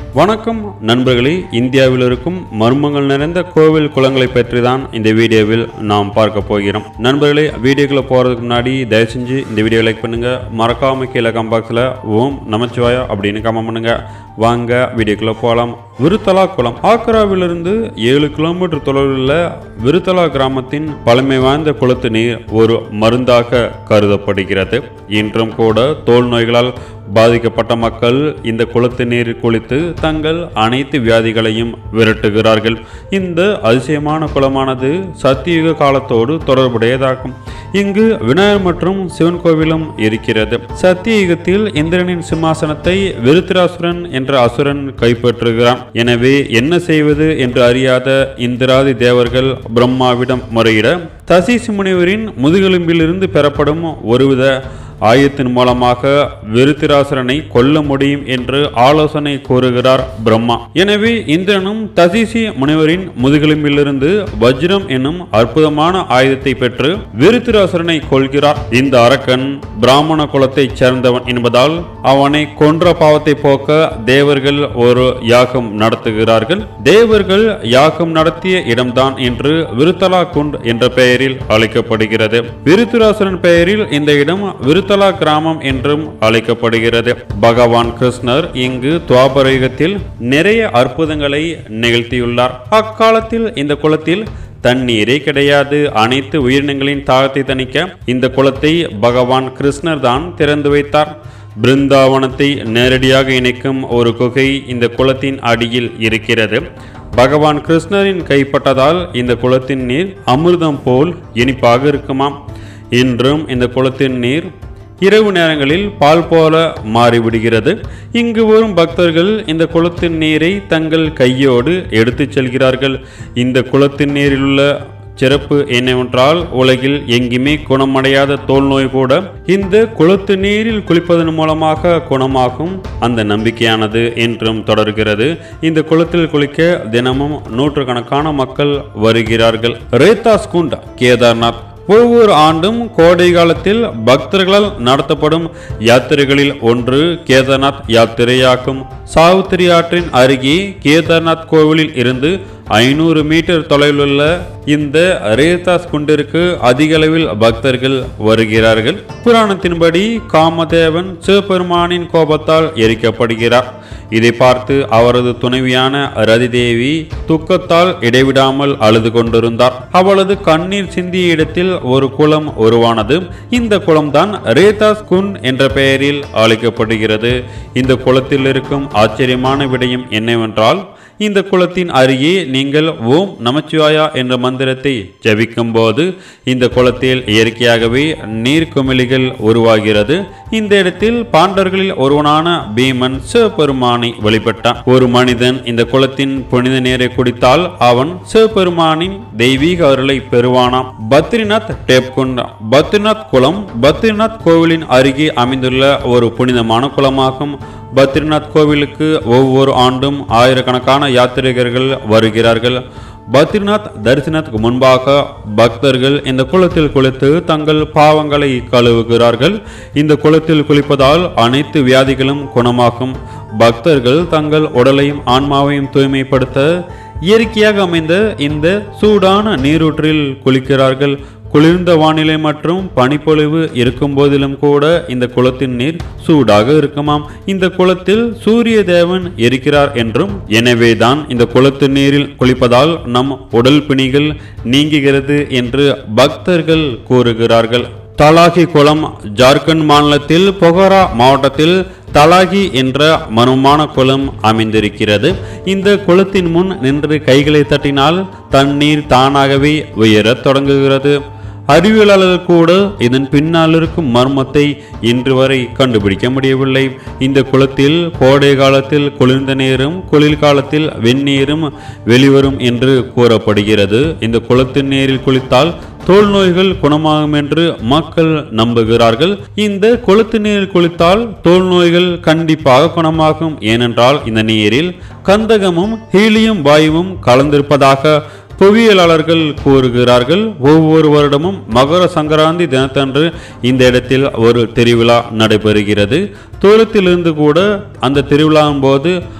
வணக்கம் நண்பர்களே இந்தியாவில் இருக்கும் மர்மங்கள் நிறைந்த கோவில் குளங்களை பற்றி தான் இந்த வீடியோவில் நாம் பார்க்க போகிறோம் நண்பர்களே வீடியோக்குள்ள போகிறதுக்கு முன்னாடி தயவு செஞ்சு இந்த வீடியோ லைக் பண்ணுங்க மறக்காம கீழே கம்பாக்ஸில் ஓம் நமச்சிவாயா அப்படின்னு கமெண்ட் பண்ணுங்க வாங்க வீடியோக்குள்ள போகலாம் விருத்தலா குளம் ஆக்ராவிலிருந்து ஏழு கிலோமீட்டர் தொலைவில் உள்ள விருத்தலா கிராமத்தின் பழமை வாய்ந்த குளத்து நீர் ஒரு மருந்தாக கருதப்படுகிறது இன்றும் கூட தோல் நோய்களால் பாதிக்கப்பட்ட மக்கள் இந்த குளத்து நீரில் குளித்து தங்கள் அனைத்து வியாதிகளையும் விரட்டுகிறார்கள் இந்த அதிசயமான குளமானது சத்தியுக காலத்தோடு தொடர்புடையதாகும் இங்கு விநாயகர் மற்றும் சிவன் கோவிலும் இருக்கிறது சத்தியுகத்தில் இந்திரனின் சிம்மாசனத்தை விருத்திராசுரன் என்ற அசுரன் கைப்பற்றுகிறான் எனவே என்ன செய்வது என்று அறியாத இந்திராதி தேவர்கள் பிரம்மாவிடம் முறையிட தசீசி முனிவரின் முதுகெலும்பிலிருந்து பெறப்படும் ஒருவித ஆயத்தின் மூலமாக விருத்திராசுரனை கொல்ல முடியும் என்று ஆலோசனை கூறுகிறார் பிரம்மா எனவே இந்திரனும் தசிசி முனிவரின் முதுகெலும்பிலிருந்து வஜ்ரம் என்னும் அற்புதமான ஆயுதத்தை பெற்று விருத்திராசுரனை கொள்கிறார் இந்த அரக்கன் பிராமண குலத்தைச் சேர்ந்தவன் என்பதால் அவனை கொன்ற பாவத்தை போக்க தேவர்கள் ஒரு யாகம் நடத்துகிறார்கள் தேவர்கள் யாகம் நடத்திய இடம்தான் என்று விருத்தலா குண்ட் என்ற பெயரில் அழைக்கப்படுகிறது விருத்திராசுரன் பெயரில் இந்த இடம் விருத்தலா கிராமம் என்றும் அழைக்கப்படுகிறது பகவான் கிருஷ்ணர் இங்கு துவாபர யுகத்தில் நிறைய அற்புதங்களை நிகழ்த்தியுள்ளார் அக்காலத்தில் இந்த குளத்தில் தண்ணீரே கிடையாது அனைத்து உயிரினங்களின் தாகத்தை தணிக்க இந்த குளத்தை பகவான் கிருஷ்ணர் தான் திறந்து வைத்தார் பிருந்தாவனத்தை நேரடியாக இணைக்கும் ஒரு குகை இந்த குளத்தின் அடியில் இருக்கிறது பகவான் கிருஷ்ணரின் கைப்பட்டதால் இந்த குளத்தின் நீர் அமிர்தம் போல் இனிப்பாக இருக்குமாம் இன்றும் இந்த குளத்தின் நீர் இரவு நேரங்களில் பால் போல மாறிவிடுகிறது இங்கு வரும் பக்தர்கள் இந்த குளத்தின் நீரை தங்கள் கையோடு எடுத்துச் செல்கிறார்கள் இந்த குளத்தின் நீரில் உள்ள சிறப்பு என்னவென்றால் உலகில் எங்குமே குணமடையாத தோல் நோய் கூட இந்த குளத்து நீரில் குளிப்பதன் மூலமாக குணமாகும் அந்த நம்பிக்கையானது என்றும் தொடர்கிறது இந்த குளத்தில் குளிக்க தினமும் நூற்றுக்கணக்கான மக்கள் வருகிறார்கள் ரேதாஸ் குண்ட் கேதார்நாத் ஒவ்வொரு ஆண்டும் கோடை காலத்தில் பக்தர்களால் நடத்தப்படும் யாத்திரைகளில் ஒன்று கேதார்நாத் யாத்திரையாகும் சாவித்திரி ஆற்றின் அருகே கேதார்நாத் கோவிலில் இருந்து ஐநூறு மீட்டர் தொலைவில் உள்ள இந்த ரேதாஸ் குண்டிற்கு அதிக அளவில் பக்தர்கள் வருகிறார்கள் புராணத்தின்படி காமதேவன் சிவபெருமானின் கோபத்தால் எரிக்கப்படுகிறார் இதை பார்த்து அவரது துணைவியான ரதிதேவி துக்கத்தால் இடைவிடாமல் அழுது கொண்டிருந்தார் அவளது கண்ணீர் சிந்திய இடத்தில் ஒரு குளம் உருவானது இந்த குளம்தான் ரேதாஸ் குன் என்ற பெயரில் அழைக்கப்படுகிறது இந்த குளத்தில் இருக்கும் ஆச்சரியமான விடயம் என்னவென்றால் இந்த குளத்தின் அருகே நீங்கள் ஓம் நமச்சிவாயா என்ற மந்திரத்தை ஜபிக்கும் போது இந்த குளத்தில் இயற்கையாகவே நீர்க்குமிழிகள் உருவாகிறது இந்த இடத்தில் பாண்டவர்களில் ஒருவனான பீமன் சிவபெருமானை வழிபட்டான் ஒரு மனிதன் இந்த குளத்தின் புனித நீரை குடித்தால் அவன் சிவபெருமானின் தெய்வீக அருளை பெறுவானாம் பத்ரிநாத் டேப்குண்ட் பத்ரிநாத் குளம் பத்ரிநாத் கோவிலின் அருகே அமைந்துள்ள ஒரு புனிதமான குளமாகும் பத்ரிநாத் கோவிலுக்கு ஒவ்வொரு ஆண்டும் ஆயிரக்கணக்கான யாத்ரீகர்கள் வருகிறார்கள் பத்ரிநாத் தரிசனத்துக்கு முன்பாக பக்தர்கள் இந்த குளத்தில் குளித்து தங்கள் பாவங்களை கழுவுகிறார்கள் இந்த குளத்தில் குளிப்பதால் அனைத்து வியாதிகளும் குணமாகும் பக்தர்கள் தங்கள் உடலையும் ஆன்மாவையும் தூய்மைப்படுத்த இயற்கையாக அமைந்த இந்த சூடான நீரூற்றில் குளிக்கிறார்கள் குளிர்ந்த வானிலை மற்றும் பனிப்பொழிவு இருக்கும் போதிலும் கூட இந்த குளத்தின் நீர் சூடாக இருக்குமாம் இந்த குளத்தில் சூரிய தேவன் இருக்கிறார் என்றும் எனவேதான் இந்த குளத்து நீரில் குளிப்பதால் நம் உடல் பிணிகள் நீங்குகிறது என்று பக்தர்கள் கூறுகிறார்கள் தலாகி குளம் ஜார்க்கண்ட் மாநிலத்தில் பொகரா மாவட்டத்தில் தலாகி என்ற மர்மமான குளம் அமைந்திருக்கிறது இந்த குளத்தின் முன் நின்று கைகளை தட்டினால் தண்ணீர் தானாகவே உயரத் தொடங்குகிறது அறிவியலாளர்கள் கூட இதன் பின்னால் இருக்கும் மர்மத்தை இன்று வரை கண்டுபிடிக்க முடியவில்லை இந்த குளத்தில் கோடை காலத்தில் குளிர்ந்த நீரும் குளிர் காலத்தில் வெந்நீரும் வெளிவரும் என்று கூறப்படுகிறது இந்த குளத்தின் நீரில் குளித்தால் தோல் நோய்கள் குணமாகும் என்று மக்கள் நம்புகிறார்கள் இந்த குளத்து நீரில் குளித்தால் தோல் நோய்கள் கண்டிப்பாக குணமாகும் ஏனென்றால் இந்த நீரில் கந்தகமும் ஹீலியம் வாயுவும் கலந்திருப்பதாக புவியியலாளர்கள் கூறுகிறார்கள் ஒவ்வொரு வருடமும் மகர சங்கராந்தி தினத்தன்று இந்த இடத்தில் ஒரு திருவிழா நடைபெறுகிறது தூரத்திலிருந்து கூட அந்த திருவிழாவின் போது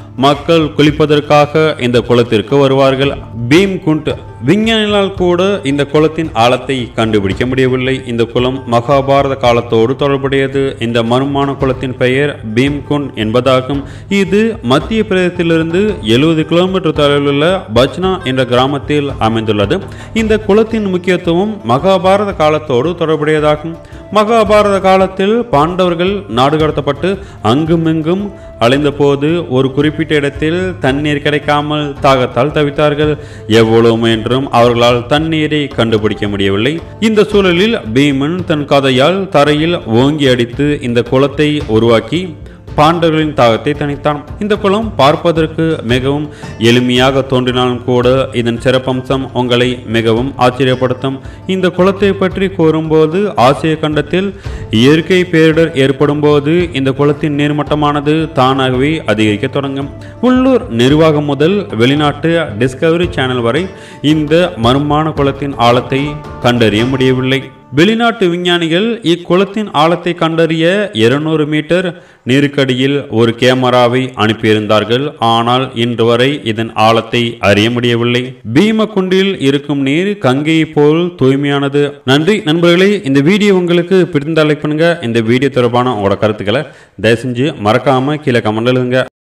மக்கள் குளிப்பதற்காக இந்த குளத்திற்கு வருவார்கள் பீம் குண்ட் விஞ்ஞானிகளால் கூட இந்த குளத்தின் ஆழத்தை கண்டுபிடிக்க முடியவில்லை இந்த குளம் மகாபாரத காலத்தோடு தொடர்புடையது இந்த மர்மமான குளத்தின் பெயர் பீம்குண்ட் என்பதாகும் இது மத்திய பிரதேசத்திலிருந்து எழுபது கிலோமீட்டர் தொலைவில் உள்ள பச்னா என்ற கிராமத்தில் அமைந்துள்ளது இந்த குளத்தின் முக்கியத்துவம் மகாபாரத காலத்தோடு தொடர்புடையதாகும் மகாபாரத காலத்தில் பாண்டவர்கள் நாடு கடத்தப்பட்டு அங்குமிங்கும் அலைந்தபோது ஒரு குறிப்பிட்ட இடத்தில் தண்ணீர் கிடைக்காமல் தாகத்தால் தவித்தார்கள் எவ்வளவு முயன்றும் அவர்களால் தண்ணீரை கண்டுபிடிக்க முடியவில்லை இந்த சூழலில் பீமன் தன் கதையால் தரையில் ஓங்கி அடித்து இந்த குளத்தை உருவாக்கி பாண்டவர்களின் தாகத்தை தணித்தான் இந்த குளம் பார்ப்பதற்கு மிகவும் எளிமையாக தோன்றினாலும் கூட இதன் சிறப்பம்சம் உங்களை மிகவும் ஆச்சரியப்படுத்தும் இந்த குளத்தை பற்றி கூறும்போது ஆசிய கண்டத்தில் இயற்கை பேரிடர் ஏற்படும் போது இந்த குளத்தின் நீர்மட்டமானது தானாகவே அதிகரிக்க தொடங்கும் உள்ளூர் நிர்வாகம் முதல் வெளிநாட்டு டிஸ்கவரி சேனல் வரை இந்த மர்மமான குளத்தின் ஆழத்தை கண்டறிய முடியவில்லை வெளிநாட்டு விஞ்ஞானிகள் இக்குளத்தின் ஆழத்தை கண்டறிய 200 மீட்டர் நீருக்கடியில் ஒரு கேமராவை அனுப்பியிருந்தார்கள் ஆனால் இன்று வரை இதன் ஆழத்தை அறிய முடியவில்லை பீமகுண்டில் இருக்கும் நீர் கங்கையை போல் தூய்மையானது நன்றி நண்பர்களே இந்த வீடியோ உங்களுக்கு பிடித்த லைக் பண்ணுங்க இந்த வீடியோ தொடர்பான உங்களோட கருத்துக்களை தயவு செஞ்சு மறக்காம கீழே கமெண்ட் எழுதுங்க